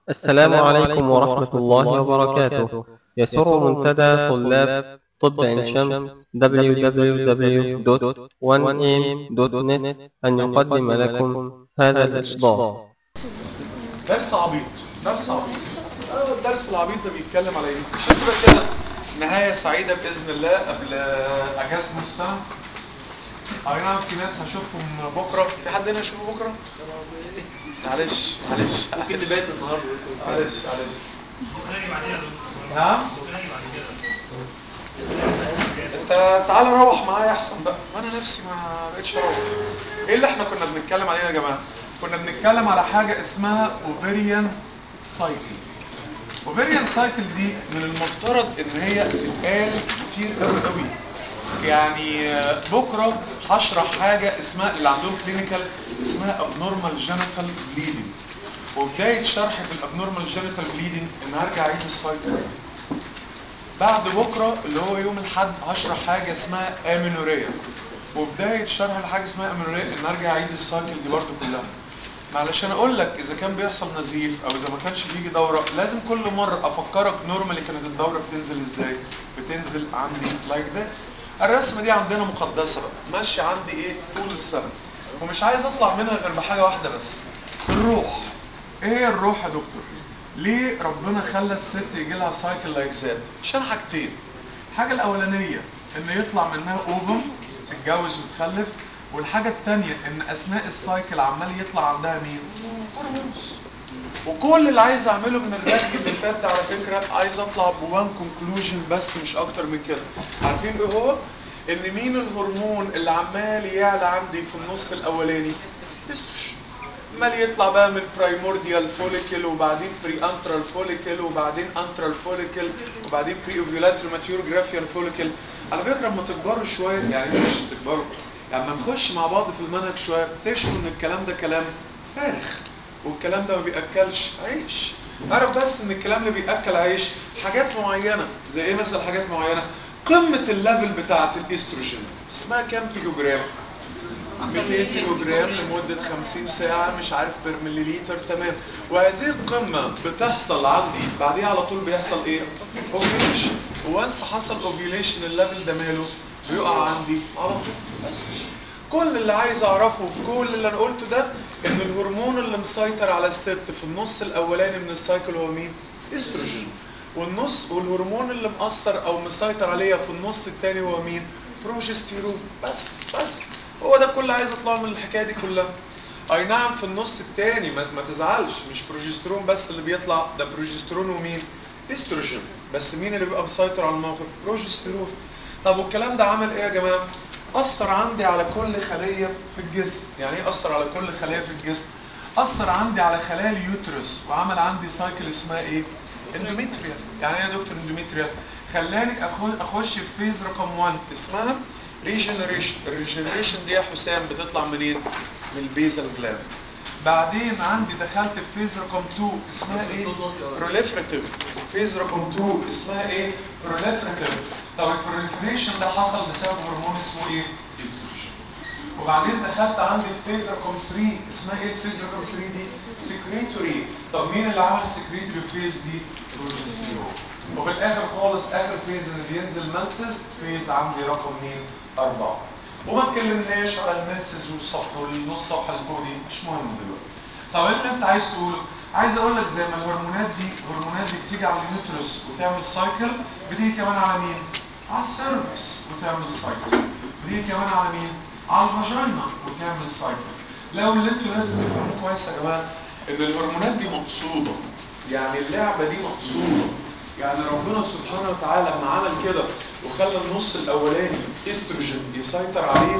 السلام عليكم ورحمة الله وبركاته يسر منتدى طلاب طب عين شمس www.1am.net أن يقدم لكم هذا الإصدار درس عبيط درس عبيط آه، الدرس العبيط ده بيتكلم على ايه شكرا كده نهاية سعيدة بإذن الله قبل آه، أجازة نص السنة أي نعم في ناس هشوفهم بكرة في حد هنا هشوفه بكرة؟ معلش معلش ممكن نبات النهارده معلش معلش نعم انت تعالى روح معايا احسن بقى ما انا نفسي ما بقتش اروح ايه اللي احنا كنا بنتكلم عليه يا جماعه كنا بنتكلم على حاجه اسمها اوفيريان سايكل اوفيريان سايكل دي من المفترض ان هي تتقال كتير قوي قوي يعني آه، بكره هشرح حاجه اسمها اللي عندهم كلينيكال اسمها abnormal genital bleeding وبدايه شرح في الابنورمال جينيتال بليدنج ان هرجع اعيد السايكل بعد بكره اللي هو يوم الاحد هشرح حاجه اسمها امينوريا وبدايه شرح لحاجه اسمها امينوريا ان ارجع اعيد السايكل دي برضو كلها معلشان اقول لك اذا كان بيحصل نزيف او اذا ما كانش بيجي دوره لازم كل مره افكرك نورمالي كانت الدوره بتنزل ازاي بتنزل عندي لايك ده الرسمه دي عندنا مقدسه بقى ماشيه عندي ايه طول السنه ومش عايز اطلع منها غير بحاجه واحده بس الروح ايه هي الروح يا دكتور ليه ربنا خلى الست يجي لها سايكل لايك ذات عشان حاجتين الحاجه الاولانيه ان يطلع منها اوفم تتجوز وتخلف والحاجه الثانيه ان اثناء السايكل عمال يطلع عندها مين هرمونز وكل اللي عايز اعمله من الركب اللي فات ده على فكره عايز اطلع بوان كونكلوجن بس مش اكتر من كده عارفين ايه هو ان مين الهرمون اللي عمال يعلى عندي في النص الاولاني استروجين عمال يطلع بقى من برايمورديال فوليكل وبعدين بري انترال فوليكل وبعدين انترال فوليكل وبعدين بري اوفيولاتري ماتيور جرافيان فوليكل على فكره لما تكبروا شويه يعني مش تكبروا لما نخش مع بعض في المنهج شويه تكتشفوا ان الكلام ده كلام فارغ والكلام ده ما بياكلش عيش اعرف بس ان الكلام اللي بياكل عيش حاجات معينه زي ايه مثلا حاجات معينه قمه الليفل بتاعه الاستروجين اسمها كام كيلو جرام 200 كيلو جرام لمدة 50 ساعة مش عارف بر مليليتر تمام وهذه القمة بتحصل عندي بعديها على طول بيحصل ايه؟ اوفيوليشن وانس حصل اوفيوليشن الليفل ده ماله بيقع عندي على طول بس كل اللي عايز اعرفه في كل اللي انا قلته ده ان الهرمون اللي مسيطر على الست في النص الاولاني من السايكل هو مين؟ استروجين والنص والهرمون اللي مأثر او مسيطر عليها في النص الثاني هو مين؟ بروجستيرون بس بس هو ده كل اللي عايز اطلعه من الحكايه دي كلها اي نعم في النص الثاني ما, ما تزعلش مش بروجسترون بس اللي بيطلع ده بروجسترون ومين استروجين بس مين اللي بيبقى مسيطر على الموقف بروجسترون طب والكلام ده عمل ايه يا جماعه اثر عندي على كل خليه في الجسم يعني ايه اثر على كل خليه في الجسم اثر عندي على خلايا اليوترس وعمل عندي سايكل اسمها ايه اندوميتريال يعني ايه يا دكتور اندوميتريال خلاني أخو- اخش في فيز رقم 1 اسمها ريجنريشن الريجنريشن دي يا حسام بتطلع منين من البيزل جلاند بعدين عندي دخلت في فيز رقم 2 اسمها ايه بروليفراتيف فيز رقم 2 اسمها ايه بروليفراتيف طب البروليفريشن ده حصل بسبب هرمون اسمه ايه استروجين وبعدين دخلت عندي في فيز رقم 3 اسمها ايه الفيز رقم 3 دي سكريتوري طب مين اللي عمل سكريتوري فيز دي بروجستيرون وفي الاخر خالص اخر فيز اللي بينزل منسز فيز عندي رقم مين أربعة وما اتكلمناش على المنسز والصفحة والنص صفحة اللي فوق دي مش مهم دلوقتي طب ايه اللي انت عايز تقوله عايز اقول لك زي ما الهرمونات دي الهرمونات دي بتيجي على اليوترس وتعمل سايكل بتيجي كمان على مين على السيرفكس وتعمل سايكل بتيجي كمان على مين على الفاجينا وتعمل سايكل لو اللي انتوا لازم تفهموه كويس يا جماعه ان الهرمونات دي مقصوده يعني اللعبه دي مقصوده يعني ربنا سبحانه وتعالى لما عمل كده وخلى النص الاولاني استروجين يسيطر عليه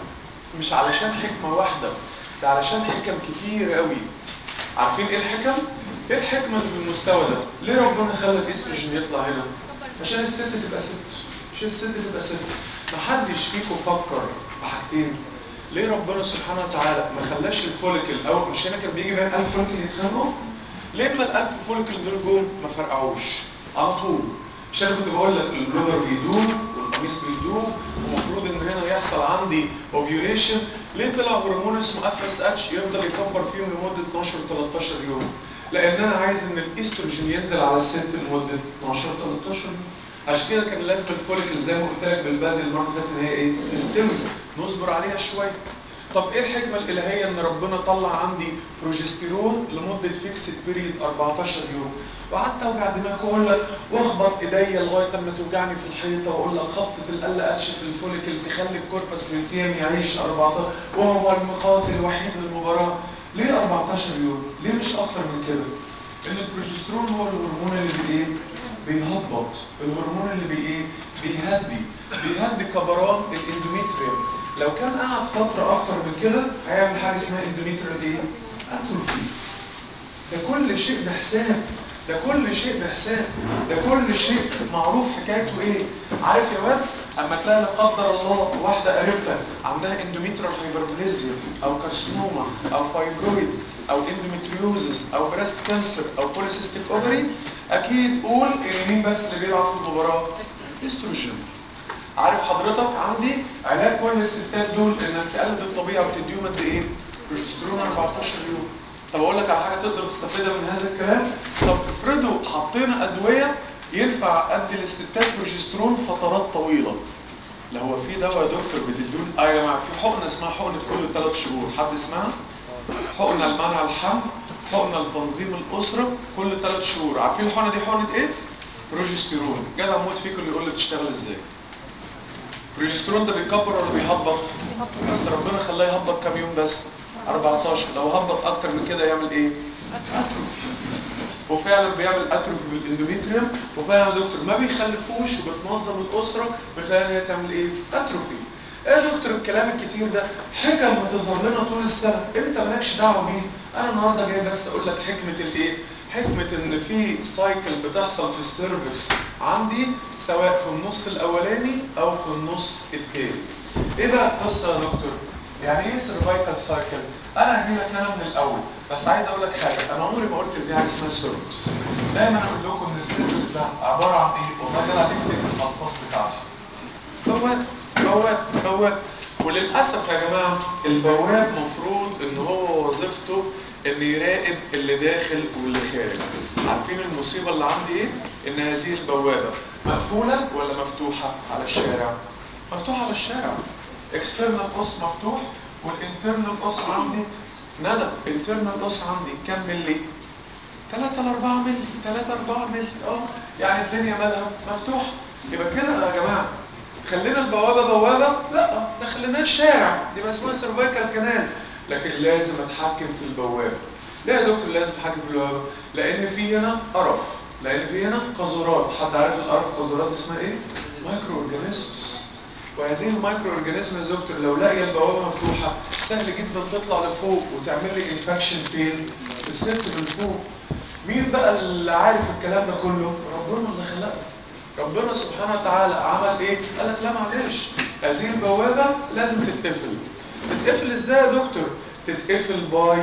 مش علشان حكمه واحده ده علشان حكم كتير قوي عارفين ايه الحكم ايه الحكمه اللي في المستوى ده ليه ربنا خلى الاستروجين يطلع هنا عشان الست تبقى ست عشان الست تبقى ست محدش فيكم فكر بحاجتين ليه ربنا سبحانه وتعالى ما خلاش الفوليكل او مش هنا كان بيجي بين 1000 فوليكل يتخانقوا ليه اما ال1000 فوليكل دول جم ما فرقعوش على طول مش انا كنت بقول لك البلوفر بيدوب والقميص بيدوب ومفروض ان هنا يحصل عندي اوفيوليشن ليه طلع هرمون اسمه اف اس اتش يفضل يكبر فيهم لمده 12 13 يوم لان انا عايز ان الاستروجين ينزل على الست لمده 12 13 يوم عشان كده كان لازم الفوليكل زي ما قلت لك بالبلد المره اللي فاتت ان هي ايه تستوي نصبر عليها شويه طب ايه الحكمه الالهيه ان ربنا طلع عندي بروجستيرون لمده فيكسد بيريد 14 يوم وقعدت اوجع دماغي واقول لك واخبط ايديا لغايه اما توجعني في الحيطه واقول لك خبطه القله قدش في الفوليكل تخلي الكوربس لوتيام يعيش 14 وهو المقاتل الوحيد للمباراه ليه 14 يوم؟ ليه مش اكتر من كده؟ ان البروجسترون هو الهرمون اللي بايه؟ بيهبط الهرمون اللي بي ايه؟ بيهدي بيهدي كبران الاندوميتريوم لو كان قعد فتره اكتر من كده هيعمل حاجه اسمها اندوميتريال ايه؟ اتروفي ده كل شيء بحساب ده كل شيء بحساب ده كل شيء معروف حكايته ايه عارف يا واد اما تلاقي لا قدر الله واحده قريبتك عندها اندوميترال هايبربليزيا او كارسينوما او فايبرويد او اندوميتريوزس او بريست كانسر او بوليسيستيك اوفري اكيد قول ان مين بس اللي بيلعب في المباراه استروجين عارف حضرتك عندي علاج كل الستات دول انك تقلد الطبيعه وتديهم قد ايه بروجسترون 14 يوم طب اقول لك على حاجه تقدر تستفيدها من هذا الكلام طب افرضوا حطينا ادويه ينفع ادي للستات بروجسترون فترات طويله لا هو في دواء يا دكتور بتدون اه يا جماعه في حقنه اسمها حقنه كل ثلاث شهور حد اسمها حقنه لمنع الحمل حقنه لتنظيم الاسره كل ثلاث شهور عارفين الحقنه دي حقنه ايه بروجسترون جدع موت فيكم اللي يقول لي بتشتغل ازاي البروجسترون ده بيكبر ولا بيهبط بس ربنا خلاه يهبط كام يوم بس 14 لو هبط اكتر من كده يعمل ايه وفعلا بيعمل اتروفي بالاندوميتريوم وفعلا يا دكتور ما بيخلفوش وبتنظم الاسره بتلاقي ان هي تعمل ايه اتروفي ايه يا دكتور الكلام الكتير ده حكم بتظهر لنا طول السنه انت مالكش دعوه بيه انا النهارده جاي بس اقول لك حكمه الايه حكمة ان في سايكل بتحصل في السيرفكس عندي سواء في النص الاولاني او في النص الثاني ايه بقى القصة يا دكتور يعني ايه سيرفايكال سايكل انا هجي لك انا من الاول بس عايز اقول لك حاجه انا عمري ما قلت ان في حاجه اسمها سيرفكس دايما اقول لكم ان السيرفكس ده عباره عن ايه والله ده هتكتب الالفاظ بتاعتي بواب بواب بواب وللاسف يا جماعه البواب مفروض ان هو وظيفته ان يراقب اللي داخل واللي خارج عارفين المصيبه اللي عندي ايه ان هذه البوابه مقفوله ولا مفتوحه على الشارع مفتوحه على الشارع اكسترنال قص مفتوح والانترنال قص عندي ندى انترنال قص عندي كام ملي 3 ل 4 ملي 3 4 ملي اه يعني الدنيا مالها مفتوحه يبقى كده يا جماعه خلينا البوابه بوابه لا ده خليناها شارع دي بقى اسمها سيرفايكال كانال لكن لازم اتحكم في البوابه ليه يا دكتور لازم اتحكم في البوابه لان في هنا قرف لان في هنا قذورات حد عارف القرف قذورات اسمها ايه مايكرو اورجانيزمز وهذه المايكرو اورجانيزم يا دكتور لو لاقيه البوابه مفتوحه سهل جدا تطلع لفوق وتعمل لي انفكشن فين في الست من فوق مين بقى اللي عارف الكلام ده كله ربنا اللي خلقه ربنا سبحانه وتعالى عمل ايه قال لك لا معلش هذه البوابه لازم تتقفل تتقفل ازاي يا دكتور تتقفل باي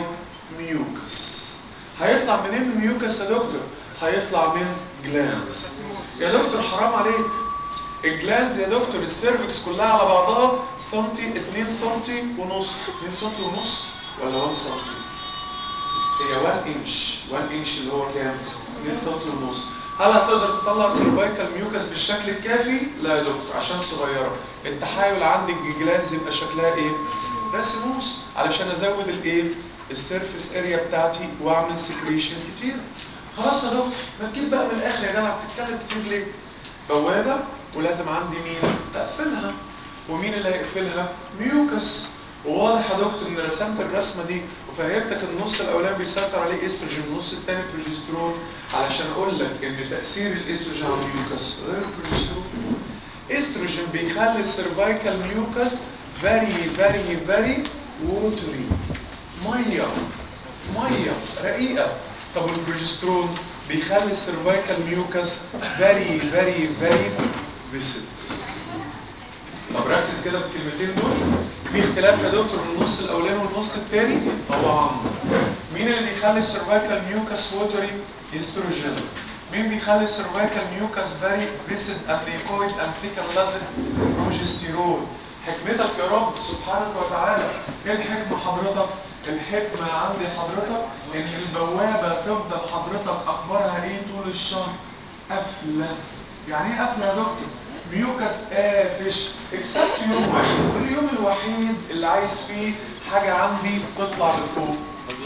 ميوكس هيطلع منين الميوكس يا دكتور هيطلع من جلانز يا دكتور حرام عليك الجلانز يا دكتور السيرفكس كلها على بعضها سنتي 2 سنتي ونص 2 سنتي ونص ولا 1 سنتي هي 1 انش 1 انش اللي هو كام 2 سنتي ونص هل هتقدر تطلع سيرفايكال ميوكس بالشكل الكافي لا يا دكتور عشان صغيره التحايل عندك الجلانز يبقى شكلها ايه راسموس علشان ازود الايه السيرفيس اريا بتاعتي واعمل سكريشن كتير خلاص يا دكتور ما تجيب بقى من الاخر يا جماعه بتتكلم كتير ليه بوابه ولازم عندي مين اقفلها ومين اللي هيقفلها ميوكس وواضح يا دكتور ان رسمت الرسمه دي وفهمتك النص الاولاني بيسيطر عليه استروجين النص الثاني بروجسترون علشان اقول لك ان تاثير الاستروجين على الميوكس غير البروجسترون استروجين بيخلي السيرفايكال ميوكس فيري فيري فيري ووتري ميه ميه رقيقه طب البروجسترون بيخلي السيرفايكال ميوكس فيري فيري فيري فيسد طب ركز كده في الكلمتين دول في اختلاف يا دكتور من النص الاولاني والنص الثاني طبعا مين اللي بيخلي السيرفايكال ميوكس ووتري استروجين مين بيخلي السيرفايكال ميوكس فيري فيسد امريكويد امفيكال لازق بروجستيرون حكمتك يا رب سبحانك وتعالى ايه الحكمه حضرتك الحكمة عندي حضرتك ان البوابة تفضل حضرتك اخبارها ايه طول الشهر قافلة يعني ايه قافلة يا دكتور ميوكس قافش اكسبت يوم واحد اليوم الوحيد اللي عايز فيه حاجة عندي تطلع لفوق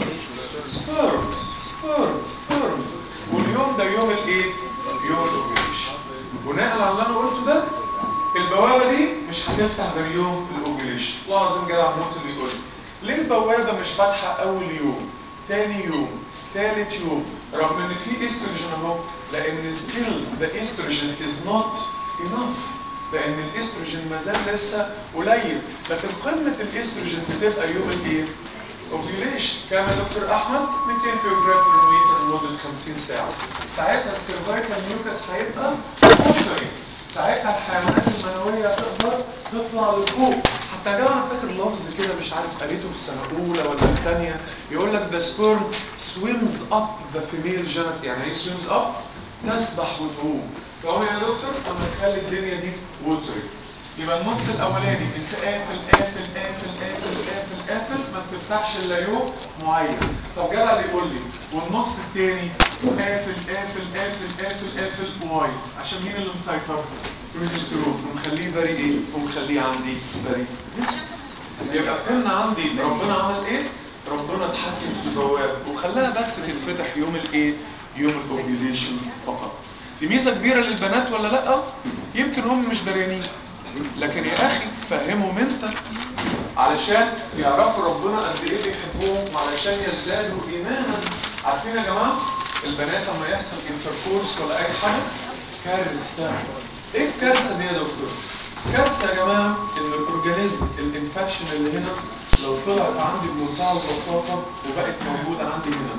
سبيرمز سبيرمز سبيرمز واليوم ده يوم الايه يوم الاوفيليشن بناء على اللي انا قلته ده البوابه دي مش هتفتح غير يوم الاوفيليشن لازم جدع موت اللي يقول لي ليه البوابه مش فاتحه اول يوم تاني يوم تالت يوم رغم ان في استروجين اهو لان ستيل ذا استروجين از نوت انف لان الاستروجين ما زال لسه قليل لكن قمه الاستروجين بتبقى يوم الايه اوفيوليشن كام يا دكتور احمد 200 كيلو جرام بر لتر لمده 50 ساعه ساعتها السيرفايكال ميوكس هيبقى وتري ساعتها الحيوانات المنويه تقدر تطلع لفوق حتى يا جماعه انا فاكر لفظ كده مش عارف قريته في سنه اولى ولا في ثانيه يقول لك ذا سبيرم سويمز اب ذا فيميل جينيت يعني ايه سويمز اب تسبح وتعوم فهو يا دكتور اما تخلي الدنيا دي وتري يبقى النص الاولاني انت قافل قافل قافل قافل قافل قافل ما بتفتحش الا يوم معين طب جدع اللي يقول لي والنص الثاني قافل قافل قافل قافل قافل واي عشان مين اللي مسيطر بروجسترون ومخليه فاري ايه ومخليه عندي فاري يبقى فهمنا عندي ربنا عمل ايه ربنا اتحكم في البواب وخلاها بس تتفتح يوم الايه يوم الاوفيوليشن فقط دي ميزه كبيره للبنات ولا لا يمكن هم مش دريانين لكن يا اخي فهمهم انت علشان يعرفوا ربنا قد ايه بيحبوهم وعلشان يزدادوا ايمانا عارفين يا جماعه البنات لما يحصل انتركورس ولا اي حاجه كارثه ايه الكارثه دي يا دكتور كارثه يا جماعه ان الاورجانيزم الانفكشن اللي هنا لو طلعت عندي بمنتهى البساطه وبقت موجوده عندي هنا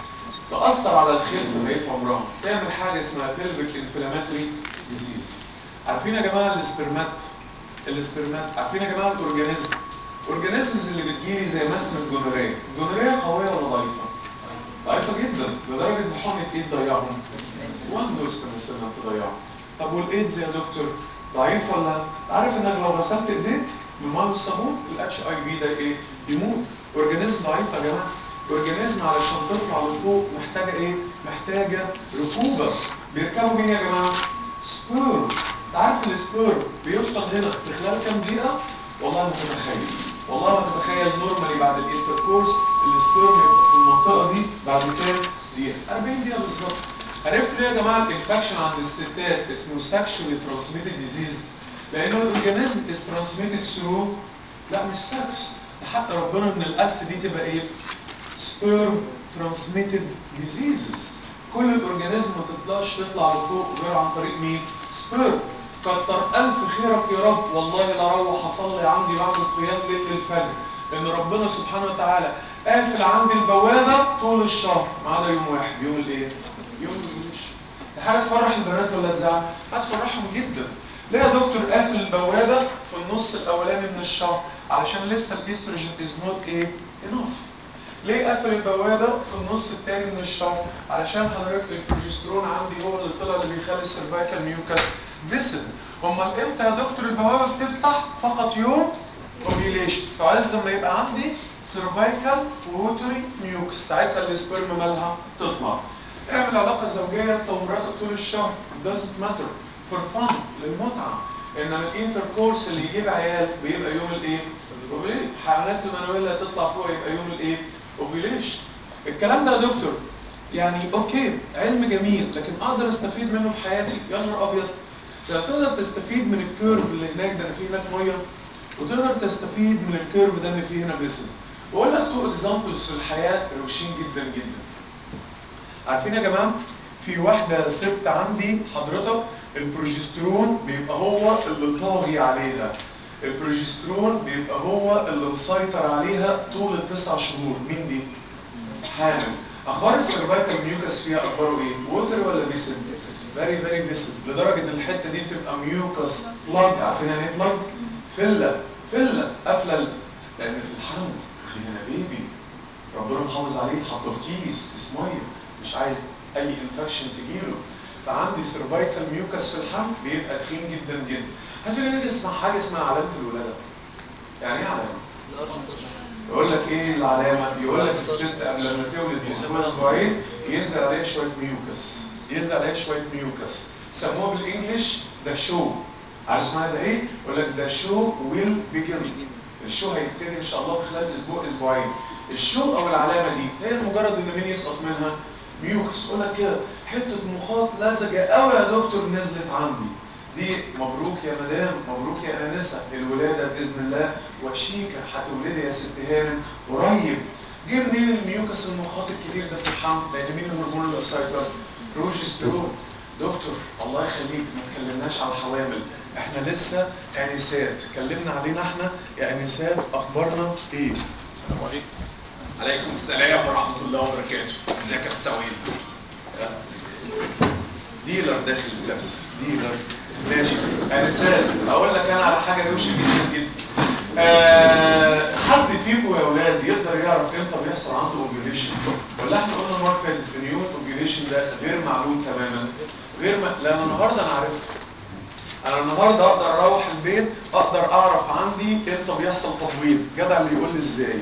تاثر على الخلفه بقيه عمرها تعمل حاجه اسمها بيلفيك انفلاماتوري ديزيز عارفين يا جماعه الاسبرمات الاسبرمات عارفين يا جماعه الاورجانيزم الاورجانيزمز اللي بتجيلي زي مثلا الجونوريه الجونوريه قويه ولا ضعيفه ضعيفه جدا لدرجه ان حقنه ايد تضيعهم وان دوز كان تضيعهم طب والايدز يا دكتور ضعيف ولا عارف انك لو غسلت ايديك بالميه والصابون الاتش اي في ده ايه يموت اورجانيزم ضعيف يا جماعه الاورجانيزم علشان تطلع لفوق محتاجه ايه محتاجه ركوبه بيركبوا مين يا جماعه سبيرم عارف السبيرم بيوصل هنا في خلال كام دقيقه والله ما تتخيل والله ما تتخيل نورمالي بعد الانتركورس السبيرم يبقى في المنطقه دي بعد كام دقيقه 40 دقيقه بالظبط عرفت ليه يا جماعه الانفكشن عند الستات اسمه سكشوالي ترانسميتد ديزيز لانه الاورجانيزم از ترانسميتد ثرو لا مش سكس حتى ربنا من الاس دي تبقى ايه سبيرم ترانسميتد ديزيزز كل الاورجانيزم ما تطلعش تطلع لفوق غير عن طريق مين سبيرم كتر الف خيرك يا رب والله لا اروح اصلي عندي بعد القيام ليل الفجر ان ربنا سبحانه وتعالى قافل عندي البوابه طول الشهر ما عدا يوم واحد يوم الايه يوم الجيش دي حاجه تفرح البنات ولا تزعل هتفرحهم جدا ليه يا دكتور قافل البوابه في النص الاولاني من الشهر علشان لسه الاستروجين از نوت ايه انف ليه قفل البوابه في النص الثاني من الشهر علشان حضرتك البروجسترون عندي هو اللي طلع اللي بيخلي السيرفايكال ميوكس فيسل امال امتى يا دكتور البوابه بتفتح فقط يوم اوفيليشن فعز ما يبقى عندي سيرفايكال ووتري ميوكس ساعتها السبرم مالها تطلع اعمل علاقه زوجيه انت ومراتك طول الشهر doesn't matter for fun للمتعه انما الانتركورس اللي يجيب عيال بيبقى يوم الايه الاوفيليشن الحيوانات المنويه اللي هتطلع فوق يبقى يوم الايه اوفيليشن الكلام ده يا دكتور يعني اوكي علم جميل لكن اقدر استفيد منه في حياتي يا نهار ابيض ده تقدر تستفيد من الكيرف اللي هناك ده ان في هناك ميه وتقدر تستفيد من الكيرف ده ان في هنا بسم بقول لك تو اكزامبلز في الحياه روشين جدا جدا عارفين يا جماعه في واحده ست عندي حضرتك البروجسترون بيبقى هو اللي طاغي عليها البروجسترون بيبقى هو اللي مسيطر عليها طول التسع شهور مين دي حامل اخبار السيرفايكال ميوكس فيها اخباره ايه ووتر ولا بيسل فيري فيري بيسل لدرجه ان الحته دي بتبقى ميوكس بلاج عارفين يعني ايه بلاج فله فله قافله لان في الحمل في هنا بيبي ربنا محافظ عليه حاطه في كيس كيس ميه مش عايز اي انفكشن تجيله فعندي سيرفايكال ميوكس في الحمل بيبقى تخين جدا جدا هل في نسمع حاجه اسمها علامه الولاده يعني ايه علامه يقول لك ايه العلامه يقول لك الست قبل ما تولد باسبوع اسبوعين ينزل عليها شويه ميوكس ينزل عليها شويه ميوكس سموها بالانجلش ده شو عارف اسمها ده ايه يقول لك ده شو ويل بيجن الشو هيبتدي ان شاء الله في خلال اسبوع اسبوعين الشو او العلامه دي هي مجرد ان مين يسقط منها ميوكس يقول لك كده حته مخاط لزجه قوي يا دكتور نزلت عندي دي مبروك يا مدام مبروك يا انسه الولاده باذن الله وشيكه هتولدي يا ست هانم قريب جه منين الميوكس المخاط الكتير ده في الحمل لان مين الهرمون اللي مسيطر بروجسترون دكتور الله يخليك ما تكلمناش على الحوامل احنا لسه انسات كلمنا علينا احنا يا انسات اخبارنا ايه السلام عليكم عليكم السلام ورحمه الله وبركاته ازيك يا بسويل ديلر داخل الدرس ديلر ماشي انسات اقول لك انا على حاجه روشه جدا جدا أه حد فيكم يا اولاد يقدر يعرف امتى بيحصل عنده اوفيوليشن ولا احنا قلنا المره اللي فاتت ان يوم الاوفيوليشن ده غير معلوم تماما غير ما... لان النهارده انا عرفته انا النهارده اقدر اروح البيت اقدر اعرف عندي امتى بيحصل تبويض جدع اللي يقول لي ازاي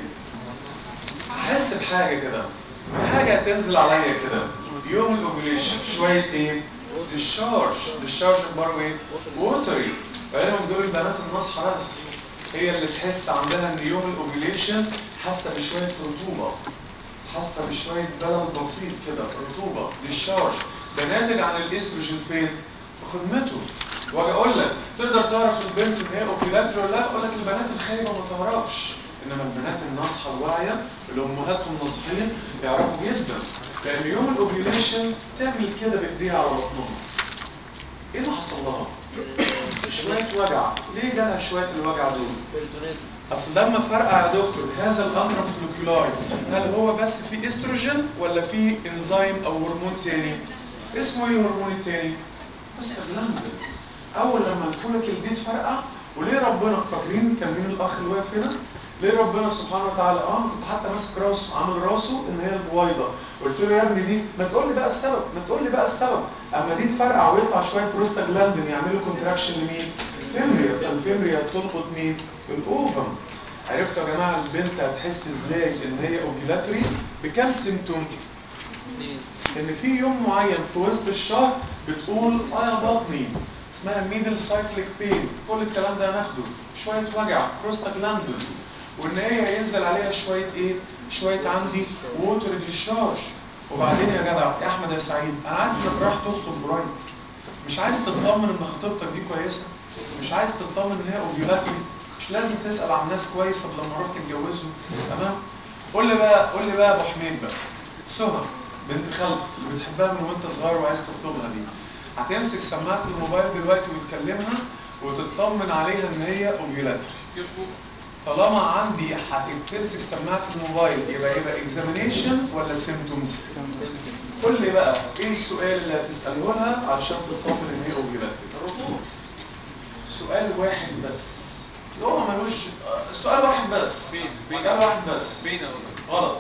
احس بحاجه كده حاجه تنزل عليا كده يوم الاوفيوليشن شويه ايه ديشارج ديشارج اخباره ايه ووتري غالبا دول البنات الناصحه بس هي اللي تحس عندها ان يوم الاوفيوليشن حاسه بشويه رطوبه حاسه بشويه بلل بسيط كده رطوبه ديشارج ده ناتج عن الاستروجين فين في خدمته واجي اقول لك تقدر تعرف البنت ان هي اوفيلاتري ولا لا اقول لك البنات الخايبه ما تعرفش انما البنات الناصحه الواعيه اللي امهاتهم ناصحين يعرفوا جدا لان يوم الاوفيوليشن تعمل كده بايديها على بطنها ايه اللي حصل لها؟ شويه وجع ليه جالها شويه الوجع دول؟ اصل لما فرقع يا دكتور هذا الامر فلوكيولاري هل هو بس في استروجين ولا في انزيم او هرمون تاني؟ اسمه ايه الهرمون التاني؟ بس جلاندل اول لما الفوليكل دي تفرقع وليه ربنا فاكرين كان مين الاخ اللي واقف هنا؟ ليه ربنا سبحانه وتعالى اه كنت حتى ماسك راسه عامل راسه ان هي البويضه قلت له يا ابني دي ما تقول لي بقى السبب ما تقول لي بقى السبب اما دي تفرقع ويطلع شويه بروستاجلاندين يعملوا كونتراكشن لمين؟ الفيمريا فالفيمريا تلقط مين؟ الاوفم عرفتوا يا جماعه البنت هتحس ازاي ان هي اوفيلاتري بكام سيمتوم؟ ان في يوم معين في وسط الشهر بتقول اه يا بطني اسمها ميدل سايكليك بين كل الكلام ده هناخده شويه وجع بروستاجلاندين وان هي ينزل عليها شويه ايه شويه عندي ووتر ديشارج وبعدين يا جدع يا احمد يا سعيد انا عارف انك رايح تخطب قريب مش عايز تطمن ان خطيبتك دي كويسه مش عايز تطمن ان هي اوفيولاتري مش لازم تسال عن ناس كويسه لما رحت تتجوزهم تمام قول لي بقى قول لي بقى يا ابو حميد بقى سهى بنت خالتك اللي بتحبها من وانت صغير وعايز تخطبها دي هتمسك سماعه الموبايل دلوقتي وتكلمها وتطمن عليها ان هي اوفيولاتري طالما عندي هتمسك سماعه الموبايل يبقى يبقى اكزامينيشن ولا سيمتومز قول لي بقى ايه السؤال اللي هتساله لها علشان تطمن ان هي اوفيولاتري الرطوبه سؤال واحد بس هو ملوش سؤال واحد بس سؤال واحد بس غلط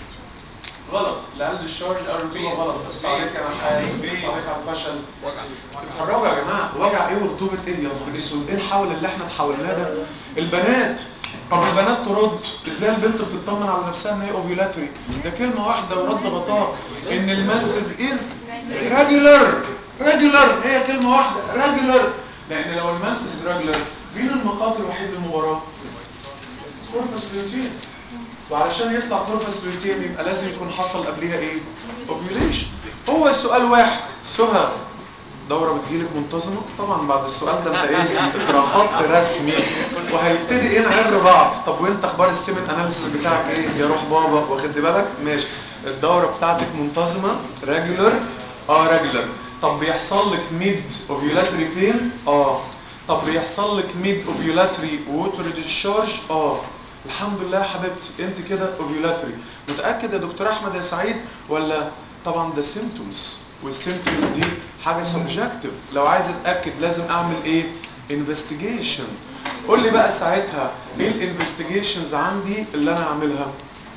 غلط لعل الشارج او الرطوبه غلط بس عليك انا حاسس عليك على الفشل اتخرجوا يا جماعه وجع ايه ورطوبه ايه يا نهار اسود ايه الحول اللي احنا اتحولناه ده البنات طب البنات ترد ازاي البنت بتطمن على نفسها ان هي اوفيولاتري ده كلمه واحده ورد غطاء ان المنسز از ريجولار ريجولار هي كلمه واحده ريجولار لان لو المنسز ريجولار مين المقاطع الوحيد للمباراه كوربس لوتين وعلشان يطلع كوربس لوتين يبقى لازم يكون حصل قبلها ايه اوفيوليشن هو السؤال واحد سهى دورة بتجيلك منتظمة طبعا بعد السؤال ده انت ايه اترفضت رسمي وهيبتدي ايه نعر بعض طب وانت اخبار السيمن اناليسيس بتاعك ايه يا روح بابا واخد لي بالك ماشي الدورة بتاعتك منتظمة ريجولر اه ريجولر طب بيحصل لك ميد اوفيولاتري بين اه طب بيحصل لك ميد اوفيولاتري ووتر ديشارج اه الحمد لله يا حبيبتي انت كده اوفيولاتري متاكد يا دكتور احمد يا سعيد ولا طبعا ده سيمتومز والسيمتومز دي حاجه سبجكتيف لو عايز اتاكد لازم اعمل ايه انفستيجيشن قول لي بقى ساعتها ايه الانفستيجيشنز عندي اللي انا اعملها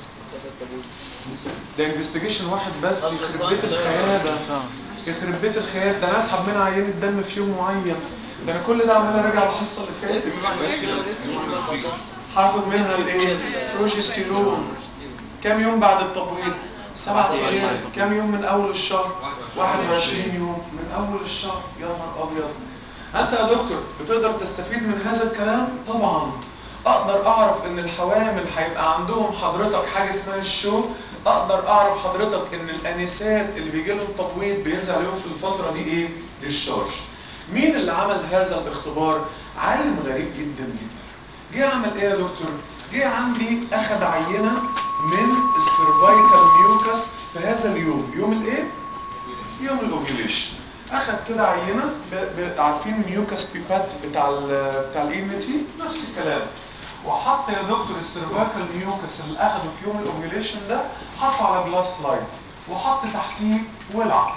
ده انفستيجيشن واحد بس يخرب بيت الخيابه يخرب بيت الخيال ده انا اسحب منها عينه دم في يوم معين ده انا كل ده عمال اراجع الحصه اللي فاتت هاخد منها الايه بروجستيرون كام يوم بعد التبويض سبعة ايام كام يوم من اول الشهر 21 يوم من اول الشهر يا نهار ابيض انت يا دكتور بتقدر تستفيد من هذا الكلام طبعا اقدر اعرف ان الحوامل هيبقى عندهم حضرتك حاجه اسمها الشو اقدر اعرف حضرتك ان الانسات اللي بيجي لهم تبويض بينزل عليهم في الفتره دي ايه ديشارج مين اللي عمل هذا الاختبار عالم غريب جدا جدا جه عمل ايه يا دكتور جه عندي اخد عينه من السيرفايكال ميوكس في هذا اليوم يوم الايه يوم الاوفيوليشن اخد كده عينه ب... ب... عارفين ميوكس بيبات بتاع ال... بتاع الايمتي نفس الكلام وحط يا دكتور السيرفايكال ميوكس اللي اخده في يوم الاوفيوليشن ده حطه على جلاس لايت وحط تحتيه ولع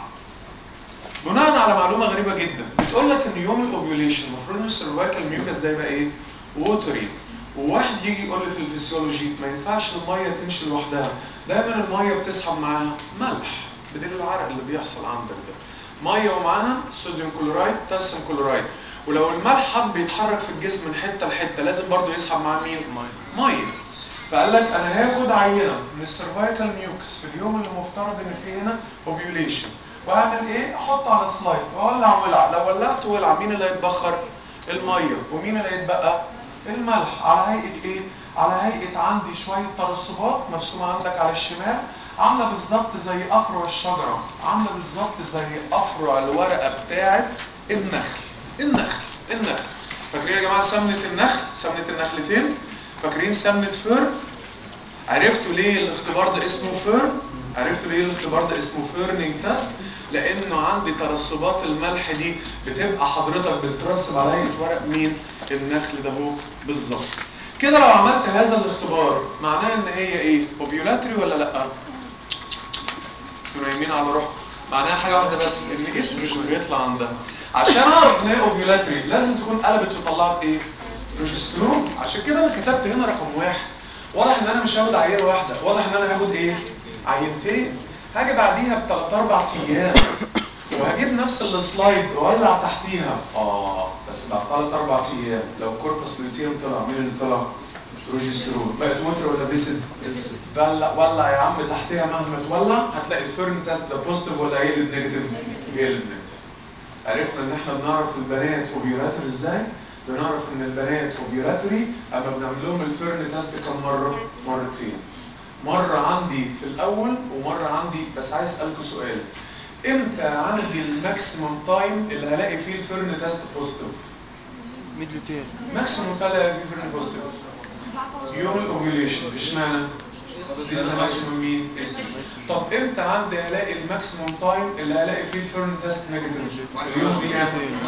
بناء على معلومه غريبه جدا بتقول لك ان يوم الاوفيوليشن المفروض ان السيرفايكال ميوكس ده يبقى ايه ووتري وواحد يجي يقول لي في الفسيولوجي ما ينفعش الميه تمشي لوحدها دايما الميه بتسحب معاها ملح بدل العرق اللي بيحصل عندك ده ميه ومعاها صوديوم كلورايد بوتاسيوم كلورايد ولو الملح حب يتحرك في الجسم من حته لحته لازم برضه يسحب معاه مين ميه فقال لك انا هاخد عينه من السيرفايكال ميوكس في اليوم اللي مفترض ان فيه هنا اوفيوليشن واعمل ايه احطه على سلايد واولع ولع لو ولعت ولع مين اللي هيتبخر الميه ومين اللي هيتبقى الملح على هيئه ايه على هيئه عندي شويه ترسبات مرسومه عندك على الشمال عامله بالظبط زي افرع الشجره عامله بالظبط زي افرع الورقه بتاعه النخل النخل النخل فاكرين يا جماعه سمنه النخل سمنه النخلتين فاكرين سمنه فر عرفتوا ليه الاختبار ده اسمه فر عرفتوا ليه الاختبار ده اسمه فيرنينج تيست لانه عندي ترسبات الملح دي بتبقى حضرتك بتترسب على هيئه ورق مين النخل ده هو بالظبط كده لو عملت هذا الاختبار معناه ان هي ايه اوبيولاتري ولا لا انتوا نايمين على روحكم معناها حاجه واحده بس ان استروجين بيطلع عندها عشان اعرف ان هي اوبيولاتري لازم تكون قلبت وطلعت ايه بروجسترون عشان كده انا كتبت هنا رقم واحد واضح ان انا مش هاخد عينه واحده واضح ان انا هاخد ايه عينتين هاجي بعديها بثلاث اربع ايام وهجيب نفس السلايد واولع تحتيها اه بس بعد ثلاث اربع ايام لو كوربس لوتيوم طلع مين اللي طلع بروجسترون بقت وتر ولا بيسد ولع ولع يا عم تحتها مهما تولع هتلاقي الفيرن تيست ده بوزيتيف ولا هيقلب نيجاتيف هيقلب نيجاتيف عرفنا ان احنا بنعرف البنات اوبيولاتري ازاي بنعرف ان البنات اوبيولاتري اما بنعمل لهم الفيرن تيست كم مره مرتين مره عندي في الاول ومره عندي بس عايز اسالكم سؤال امتى عندي الماكسيمم تايم اللي هلاقي فيه الفيرن تيست بوزيتيف ميدلوتين ماكسيمم تايم اللي هلاقي فيه الفيرن بوزيتيف يوم الاوفيوليشن اشمعنى لسه ماكسيمم مين طب امتى عندي هلاقي الماكسيمم تايم اللي هلاقي فيه الفيرن تيست نيجاتيف اليوم كام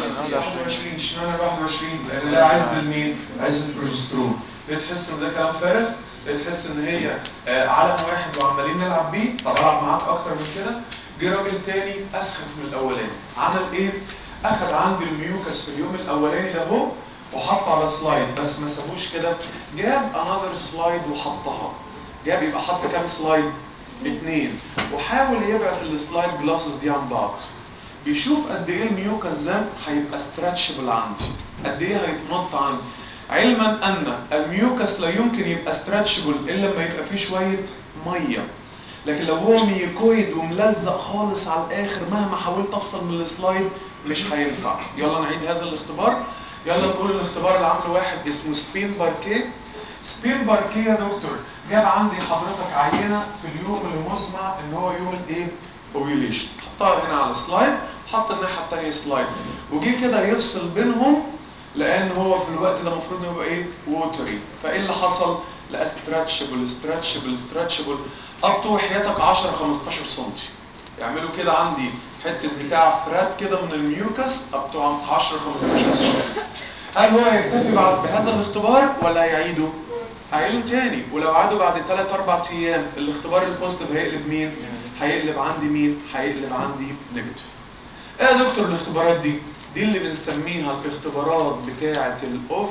21 اشمعنى ال 21 لان ده عز المين عز البروجسترون بتحس ان ده كلام فارغ بتحس ان هي آه، علم واحد وعمالين نلعب بيه طب العب معاك اكتر من كده جه راجل تاني اسخف من الاولاني عمل ايه اخد عندي الميوكس في اليوم الاولاني ده اهو وحطه على سلايد بس ما سابوش كده جاب انذر سلايد وحطها جاب يبقى حط كام سلايد اتنين وحاول يبعد السلايد جلاسز دي عن بعض بيشوف قد ايه الميوكس ده هيبقى ستريتشبل عندي قد ايه هيتمط عندي علما ان الميوكس لا يمكن يبقى ستريتشبل الا لما يبقى فيه شويه ميه لكن لو هو ميكويد وملزق خالص على الاخر مهما حاولت افصل من السلايد مش هينفع يلا نعيد هذا الاختبار يلا نقول الاختبار اللي عامله واحد اسمه سبين باركيه سبين باركيه يا دكتور جاب عندي حضرتك عينه في اليوم اللي مسمع ان هو يوم الايه اوفيوليشن حطها هنا على سلايد حط الناحيه الثانيه سلايد وجي كده يفصل بينهم لان هو في الوقت ده المفروض يبقى ايه ووتري فايه اللي حصل لقى ستريتشبل ستريتشبل ستريتشبل اب تو حياتك 10 15 سم يعملوا كده عندي حته بتاع فرات كده من الميوكس اب تو 10 15 سم هل هو هيكتفي بعد بهذا الاختبار ولا هيعيده هيعيده تاني ولو عادوا بعد 3 4 ايام الاختبار البوزيتيف هيقلب مين هيقلب عندي مين هيقلب عندي نيجاتيف ايه يا دكتور الاختبارات دي دي اللي بنسميها الاختبارات بتاعه الاوف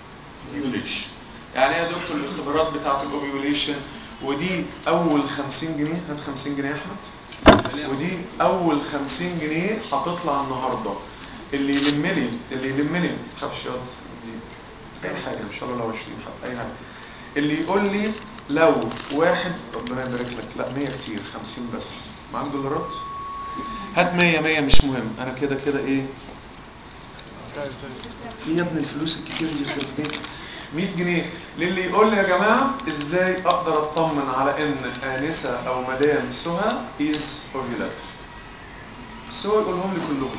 يوليشن يعني ايه يا دكتور الاختبارات بتاعه الاوفيوليشن ودي اول 50 جنيه هات 50 جنيه يا احمد ودي اول 50 جنيه هتطلع النهارده اللي يلم لي اللي يلم لي ما تخافش ياض دي اي حاجه ان شاء الله لو 20 حتى اي حاجه اللي يقول لي لو واحد ربنا يبارك لك لا 100 كتير 50 بس معاك دولارات هات 100 100 مش مهم انا كده كده ايه ايه يا ابن الفلوس الكتير دي يخرب بيتك 100 جنيه للي يقول لي يا جماعه ازاي اقدر اطمن على ان انسه او مدام سهى از اوفيلات بس هو يقولهم لي كلهم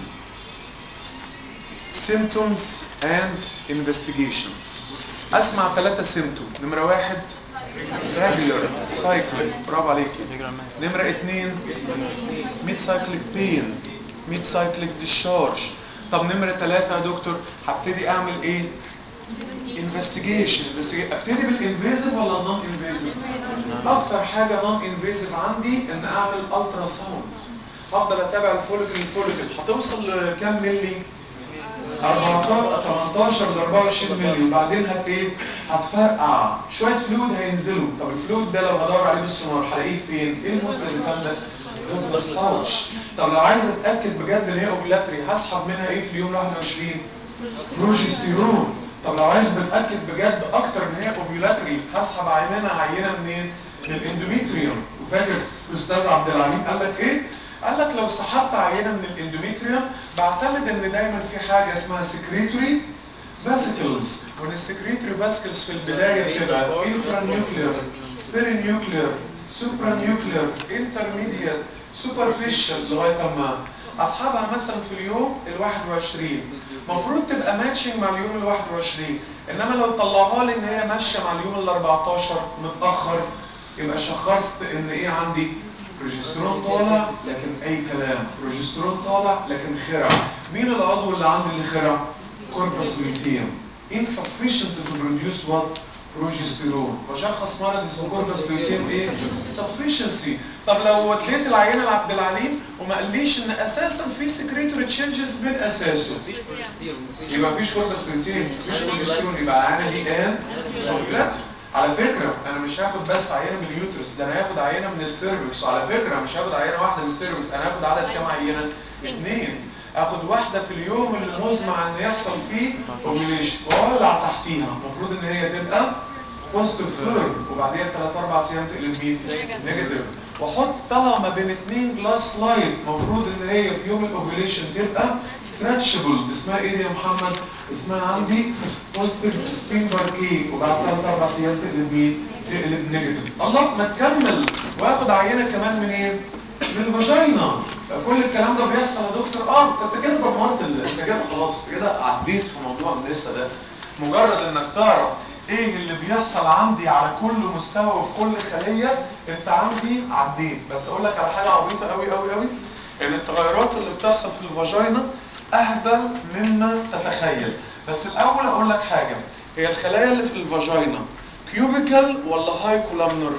symptoms and investigations اسمع ثلاثة سيمتوم نمرة واحد regular cycling برافو عليك نمرة اتنين mid cyclic pain mid cyclic discharge طب نمرة ثلاثة يا دكتور هبتدي اعمل ايه investigation investigation ابتدي بالانفيزيف ولا نون انفيزيف اكتر حاجة نون انفيزيف عندي ان اعمل الترا ساوند هفضل اتابع الفوليكل الفوليكل هتوصل لكام ملي 14 18 ل 24 مللي وبعدين هت ايه هتفرقع شويه فلويد هينزلوا طب الفلويد ده لو هدور عليه بالسونار هلاقيه فين ايه المثبت الكلام ده بس باوتش طب لو عايز اتاكد بجد ان هي اوفيلاتري هسحب منها ايه في اليوم 21 بروجستيرون طب لو عايز بتاكد بجد اكتر ان هي اوفيلاتري هسحب عينه عينه منين من الاندوميتريوم وفاكر الاستاذ عبد العليم قال لك ايه قال لك لو سحبت عينه من الاندوميتريوم بعتمد ان دايما في حاجه اسمها سكريتوري فاسيكلز وان السكريتوري فاسيكلز في البدايه بتبقى انفرا نيوكلير بيري نيوكلير سوبرا نيوكلير انترميديال سوبرفيشال لغايه اما اسحبها مثلا في اليوم ال 21 المفروض تبقى ماتشنج مع اليوم ال 21 انما لو طلعوها لي ان هي ماشيه مع اليوم ال 14 متاخر يبقى شخصت ان ايه عندي بروجسترون طالع لكن اي كلام بروجسترون طالع لكن خرع مين العضو اللي عندي اللي خرع كوربس لوتيوم insufficient to produce what بروجسترون وشخص مرض اسمه كوربس لوتيوم ايه sufficiency طب لو وديت العينه لعبد العليم وما قاليش ان اساسا في سكريتوري تشينجز من اساسه يبقى مفيش كوربس لوتيوم مفيش بروجسترون يبقى العينه دي ان اوفيلات على فكرة انا مش هاخد بس عينة من اليوترس ده انا هاخد عينة من السيرفكس وعلى فكرة مش هاخد عينة واحدة من السيرفكس انا هاخد عدد كام عينة؟ اثنين اخد واحدة في اليوم اللي مزمع ان يحصل فيه اوفيليشن واولع تحتيها المفروض ان هي تبقى بوزيتيف فلويد وبعدين 3 4 ايام تقلب مين؟ نيجاتيف واحطها ما بين اثنين جلاس لايت المفروض ان هي في يوم الاوفيليشن تبقى ستريتشبل اسمها ايه دي يا محمد؟ اسمها عندي بوزيتيف سبين باركي وبعد ثلاث اربع ايام تقلب مين؟ تقلب نيجاتيف الله ما تكمل واخد عينه كمان من ايه؟ من الفاجينا كل الكلام ده بيحصل يا دكتور اه انت كده دمرت انت كده خلاص كده عديت في موضوع النسا ده مجرد انك تعرف ايه اللي بيحصل عندي على كل مستوى وفي كل خليه انت عندي عديت بس اقول لك على حاجه عبيطه قوي قوي قوي ان التغيرات اللي بتحصل في الفاجينا اهبل مما تتخيل بس الاول اقول لك حاجه هي الخلايا اللي في الفاجينا كيوبيكال ولا هاي كولامنر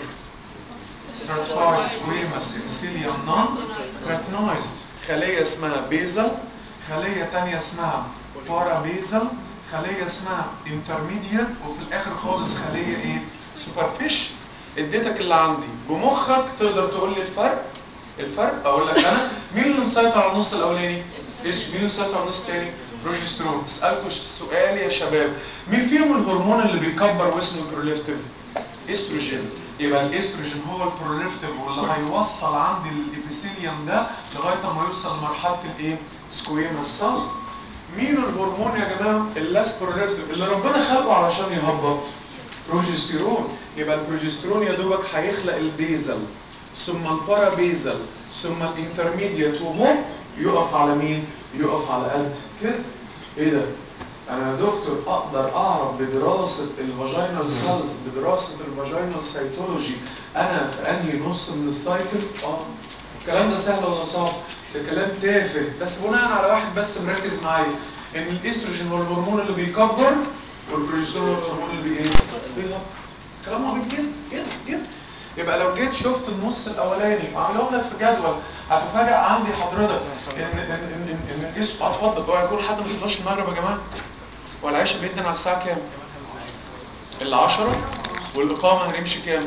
سكويمس ابسيليوم نون كراتينويزد خليه اسمها بيزل خليه ثانيه اسمها بارا بيزل خليه اسمها انترميديت وفي الاخر خالص خليه ايه سوبرفيش اديتك اللي عندي بمخك تقدر تقول لي الفرق الفرق اقول لك انا مين اللي مسيطر على النص الاولاني ايش مين اللي مسيطر على النص الثاني بروجسترون اسالكم سؤال يا شباب مين فيهم الهرمون اللي بيكبر واسمه البروليفتيف استروجين يبقى الاستروجين هو البروليفتيف واللي هيوصل عندي الابيثيليوم ده لغايه ما يوصل لمرحله الايه سكويما الصل مين الهرمون يا جماعه اللاس بروليفتيف اللي ربنا خلقه علشان يهبط بروجستيرون يبقى البروجستيرون يا دوبك هيخلق البيزل ثم البارابيزل ثم الانترميديت وهوب يقف على مين يقف على قد كده ايه ده انا يا دكتور اقدر اعرف بدراسة الفاجينال سيلز بدراسة الفاجينال سيتولوجي انا في انهي نص من السايكل اه الكلام ده سهل ولا صعب ده كلام تافه بس بناء على واحد بس مركز معايا ان الاستروجين هو الهرمون اللي بيكبر والبروجسترون هو الهرمون اللي بي ايه بيهبط كلام عبيط جدا جدا جدا يبقى لو جيت شفت النص الاولاني وعاملهم لك في جدول هتفاجئ عندي حضرتك ان ان ان ان, إن الجسم اتفضل هو يكون حد ما صلاش المغرب يا جماعه ولا عايشه بيتنا على الساعه كام؟ ال 10 والاقامه هنمشي كام؟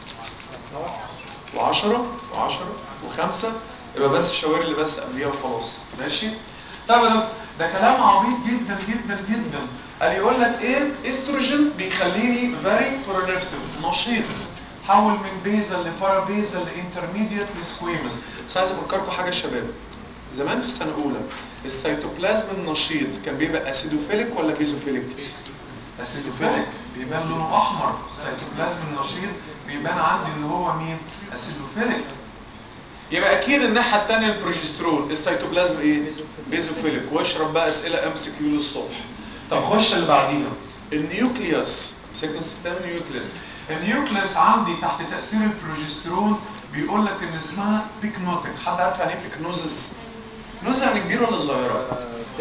و10 و10 و5 يبقى بس شاور لي بس قبليها وخلاص ماشي؟ طب ده, ده كلام عبيط جدا جدا جدا قال يقول لك ايه استروجين بيخليني فيري برونفتيف نشيط حول من بيزل لبارا بيزل لانترميديت لسكويمس بس عايز افكركم حاجه يا شباب زمان في السنه الاولى السيتوبلازم النشيط كان بيبقى اسيدوفيليك ولا بيزوفيليك اسيدوفيليك بيبان لونه احمر السيتوبلازم النشيط بيبان عندي ان هو مين اسيدوفيليك يبقى اكيد الناحيه الثانيه البروجسترون السيتوبلازم ايه بيزوفيليك واشرب بقى اسئله ام سي كيو للصبح طب خش اللي بعديها النيوكليوس مسكنا استخدام النيوكليوس النيوكليوس عندي تحت تاثير البروجسترون بيقول لك ان اسمها بيكنوتيك حد عارف يعني ايه بيكنوزز نوزة يعني كبيرة ولا صغيرة؟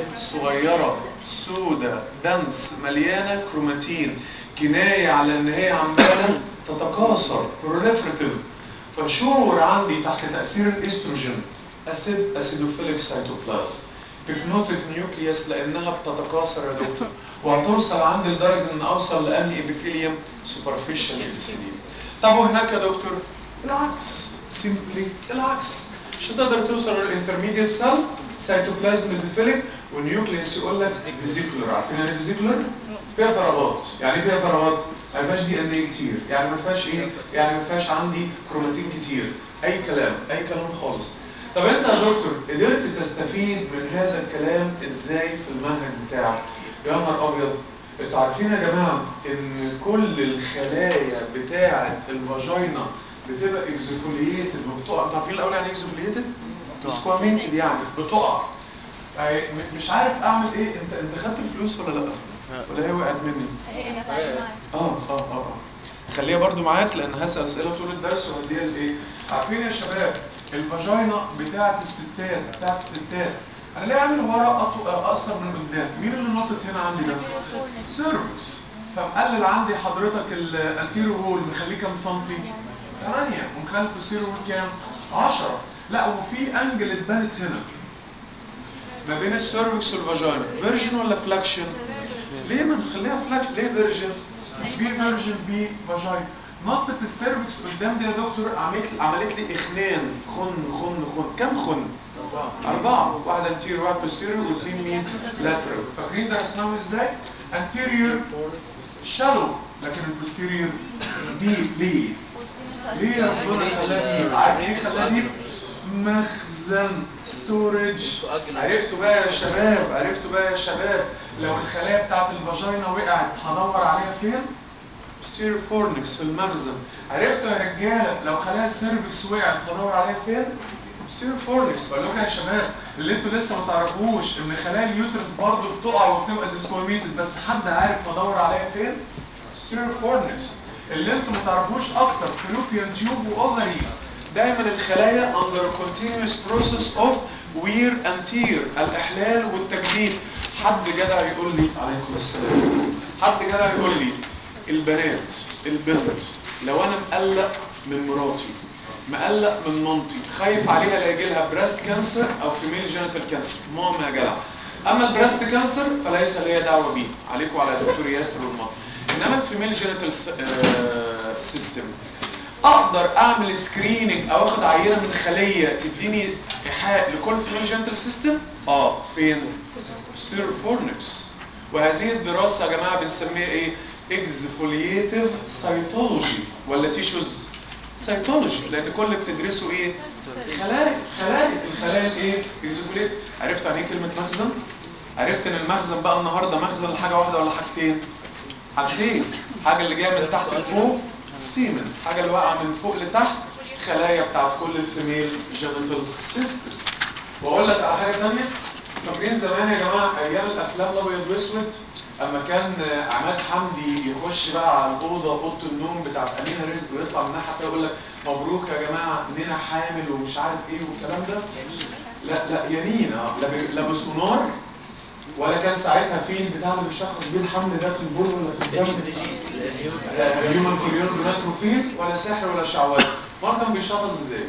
صغيرة سودة دنس مليانة كروماتين كناية على ان هي عمالة تتكاثر بروليفرتيف فشور عندي تحت تأثير الاستروجين اسيد اسيدوفيليك سيتوبلازم بيكنوتيك نيوكليوس لانها بتتكاثر يا دكتور وهتوصل عندي لدرجة ان اوصل لاني ابيثيليوم سوبرفيشال ابيثيليوم طب وهناك يا دكتور العكس سيمبلي العكس مش هتقدر توصل للانترميديت سيل سيتوبلازم زيفيليك والنيوكليوس يقول لك فيزيكولر عارفين يعني فيزيكولر فيها فراغات يعني ايه فيها فراغات ما فيهاش دي ان ايه كتير يعني ما فيهاش ايه يعني ما فيهاش عندي كروماتين كتير اي كلام اي كلام خالص طب انت يا دكتور قدرت تستفيد من هذا الكلام ازاي في المنهج بتاعك يا نهار ابيض انتوا عارفين يا جماعه ان كل الخلايا بتاعه الفاجينا بتبقى اكزوفوليتد وبتقع انتوا عارفين الاول يعني ايه اكزوفوليتد سكواميتد يعني بتقع أي م- مش عارف اعمل ايه انت انت خدت الفلوس ولا لا ولا هي وقعت مني اه اه اه اه خليها برضو معاك لان هسال اسئله طول الدرس وهديها لايه عارفين يا شباب الفاجينا بتاعه الستات بتاعه الستات انا ليه عامل ورا أطو- اقصر من قدام مين اللي نطت هنا عندي ده سيرفكس فمقلل عندي حضرتك الانتيرو وول مخليه كام سنتي 8 ومخلي البوستيرو وول كام 10 لا وفي انجل اتبنت هنا ما بين السيرفكس والفاجينا فيرجن ولا فلاكشن ليه ما نخليها فلاكشن ليه فيرجن بي فيرجن بي فاجينا نطة السيرفكس قدام دي يا دكتور عملت عملت لي اخنان خن خن خن كم خن أربعة واحد انتيريور واحد بوستيريور واثنين مين لاترال فاكرين درسناهم ازاي؟ انتيريور شالو لكن البوستيريور ديب ليه؟ ليه ربنا خلاها ديب؟ عارف ايه خلاها ديب؟ مخزن ستورج عرفتوا بقى يا شباب عرفتوا بقى يا شباب لو الخلايا بتاعت الفاجينا وقعت هدور عليها فين؟ ستير فورنكس في المخزن عرفتوا يا رجاله لو خلايا السيرفكس وقعت هدور عليها فين؟ ستير فورنكس بقول لكم يا شباب اللي انتوا لسه ما تعرفوش ان خلايا اليوترس برضه بتقع وبتبقى ديسكوميتد بس حد عارف هدور عليها فين؟ ستير فورنكس اللي انتوا ما تعرفوش اكتر فلوبيان تيوب واوفري دايما الخلايا under continuous process of wear and tear الاحلال والتجديد حد جدع يقول لي عليكم السلام حد جدع يقول لي البنات البنت لو انا مقلق من مراتي مقلق من مامتي خايف عليها لا يجي لها بريست كانسر او فيميل جينيتال كانسر ماما يا جدع اما البريست كانسر فليس لي دعوه بيه عليكم وعلى دكتور ياسر والماما انما الفيميل جينيتال سيستم اقدر اعمل سكريننج او اخد عينه من خليه تديني ايحاء لكل فيميل جينيتال سيستم اه فين ستيروفورنكس وهذه الدراسه يا جماعه بنسميها ايه اكزفوليتيف سيتولوجي ولا تيشوز سيتولوجي لان كل اللي بتدرسه ايه خلايا خلايا الخلايا الايه اكزفوليت عرفت يعني ايه كلمه مخزن عرفت ان المخزن بقى النهارده مخزن لحاجه واحده ولا حاجتين حاجتين حاجه اللي جايه من تحت لفوق سيمن حاجه اللي واقعه من فوق لتحت خلايا بتاعت كل الفيميل جينيتال سيستم واقول لك على حاجه ثانيه فاكرين زمان يا جماعه ايام الافلام الابيض واسود اما كان عماد حمدي يخش بقى على الاوضه اوضه النوم بتاعت امينه رزق ويطلع منها حتى يقول لك مبروك يا جماعه نينا حامل ومش عارف ايه والكلام ده لا لا يا نينا لا ب- لا بسونار ولا كان ساعتها في البتاع اللي بيشخص بيه الحمل ده في البول ولا في الدم هيومن كوليون جوناتروفيل ولا سحر ولا شعوذه ما كان بيشخص ازاي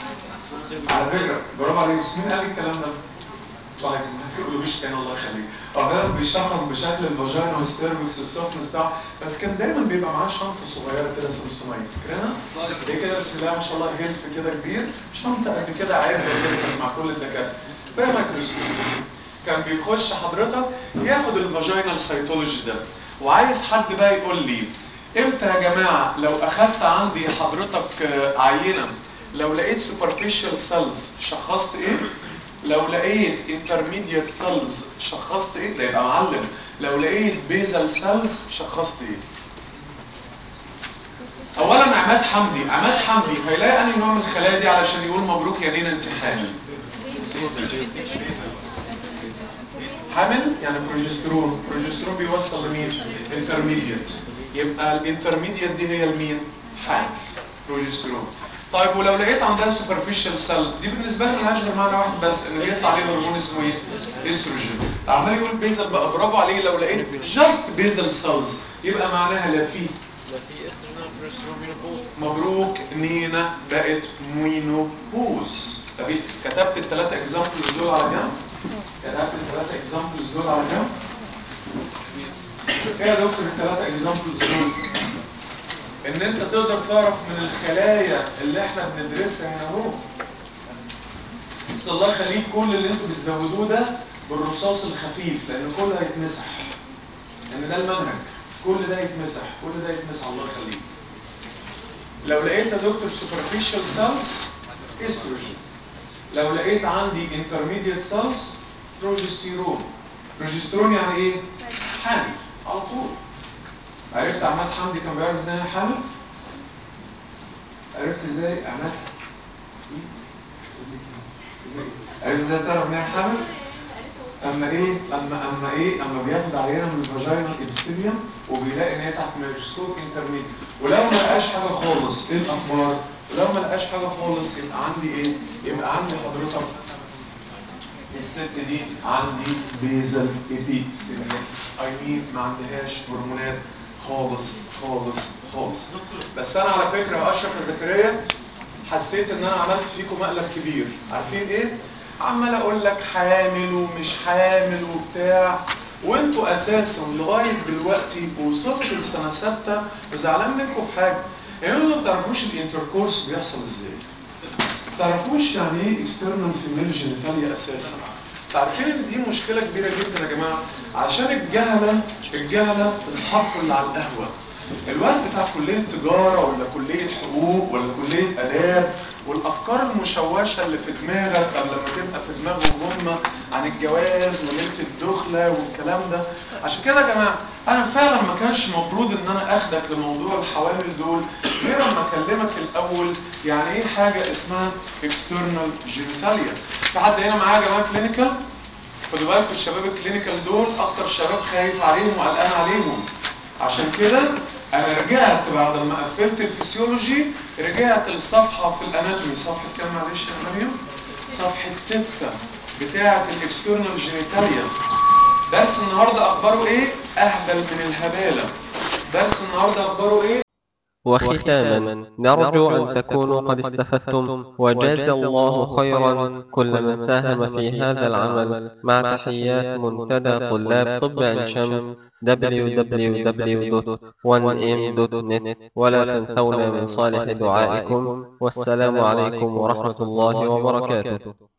على فكره برافو عليك مين قال الكلام ده صحيح ما تقولوش تاني الله يخليك اولا بيشخص بشكل الفاجينا والسيرفكس والسوفتنس بتاعه بس كان دايما بيبقى معاه شنطه صغيره كده سمسميه فاكرينها؟ دي كده بسم الله ما شاء الله هيلف كده كبير شنطه قد كده عادي كده مع كل الدكاتره فيها ميكروسكوب كان بيخش حضرتك ياخد الفاجينال سيتولوجي ده وعايز حد بقى يقول لي امتى يا جماعه لو اخدت عندي حضرتك آه، عينه لو لقيت سوبرفيشال سيلز شخصت ايه لو لقيت انترميديت سيلز شخصت ايه ده يبقى معلم لو لقيت بيزل سيلز شخصت ايه اولا عماد حمدي عماد حمدي هيلاقي انهي نوع من الخلايا دي علشان يقول مبروك يا نينا انت حامل حامل يعني بروجسترون بروجسترون بيوصل لمين انترميديت يبقى الانترميديت دي هي المين حامل بروجسترون طيب ولو لقيت عندها سوبرفيشال سيل دي بالنسبه لي ملهاش غير معنى واحد بس ان بيطلع عليه هرمون اسمه ايه استروجين عمال يقول بيزل بقى برافو عليه لو لقيت جاست بيزل سيلز يبقى معناها لا في لا في استروجين بروجسترون مينوبوز مبروك نينا بقت مينوبوز طب إيه؟ كتبت الثلاثه اكزامبلز دول على جنب كتبت الثلاثه اكزامبلز دول على جنب ايه يا دكتور الثلاثه اكزامبلز دول ان انت تقدر تعرف من الخلايا اللي احنا بندرسها هنا اهو بس الله يخليك كل اللي انتوا بتزودوه ده بالرصاص الخفيف لان كله هيتمسح لان ده المنهج كل ده يتمسح كل ده يتمسح الله يخليك لو لقيت يا دكتور سوبرفيشال سيلز استروجين لو لقيت عندي انترميديت سيلز بروجستيرون بروجستيرون يعني ايه حامل على طول عرفت عماد حمدي كان بيعرف ازاي أنا حامل عرفت ازاي عماد عرفت ازاي تعرف ان هي حامل اما ايه اما اما ايه اما بياخد عينه من الفاجينا ابستيليوم وبيلاقي ان هي تحت ميكروسكوب انترميديت ولو ما لقاش حاجه خالص ايه الاخبار ولو ما لقاش حاجه خالص يبقى عندي ايه يبقى عندي حضرتك الست دي عندي بيزل ايبيكسيميا اي مين ما عندهاش هرمونات خالص خالص خالص بس انا على فكره يا اشرف يا زكريا حسيت ان انا عملت فيكم مقلب كبير عارفين ايه عمال اقول لك حامل ومش حامل وبتاع وانتوا اساسا لغايه دلوقتي وصلتوا لسنه سته وزعلان منكم في حاجه يعني انتوا ما بتعرفوش الانتركورس بيحصل ازاي تعرفوش يعني ايه اكسترنال فيميل جينيتاليا اساسا تعرفين ان دي مشكله كبيره جدا يا جماعه عشان الجهله الجهله اصحابكم اللي على القهوه الوقت بتاع كليه تجاره ولا كليه حقوق ولا كليه اداب والافكار المشوشه اللي في دماغك قبل ما تبقى في دماغهم هم عن الجواز وليله الدخله والكلام ده عشان كده يا جماعه انا فعلا ما كانش المفروض ان انا اخدك لموضوع الحوامل دول غير اما اكلمك الاول يعني ايه حاجه اسمها اكسترنال جينيتاليا في حد هنا معايا يا جماعه كلينيكال خدوا بالكم الشباب الكلينيكال دول اكتر شباب خايف عليهم وقلقان عليهم عشان كده انا رجعت بعد ما قفلت الفسيولوجي رجعت للصفحه في الاناتومي صفحه كام معلش يا مريم صفحه ستة بتاعه الاكسترنال جينيتاليا درس النهارده اخباره ايه اهبل من الهباله درس النهارده اخباره ايه وختاما نرجو أن تكونوا قد استفدتم وجاز الله خيرا كل من ساهم في هذا العمل مع تحيات منتدى طلاب طب عين شمس www.1m.net ولا تنسونا من صالح دعائكم والسلام عليكم ورحمة الله وبركاته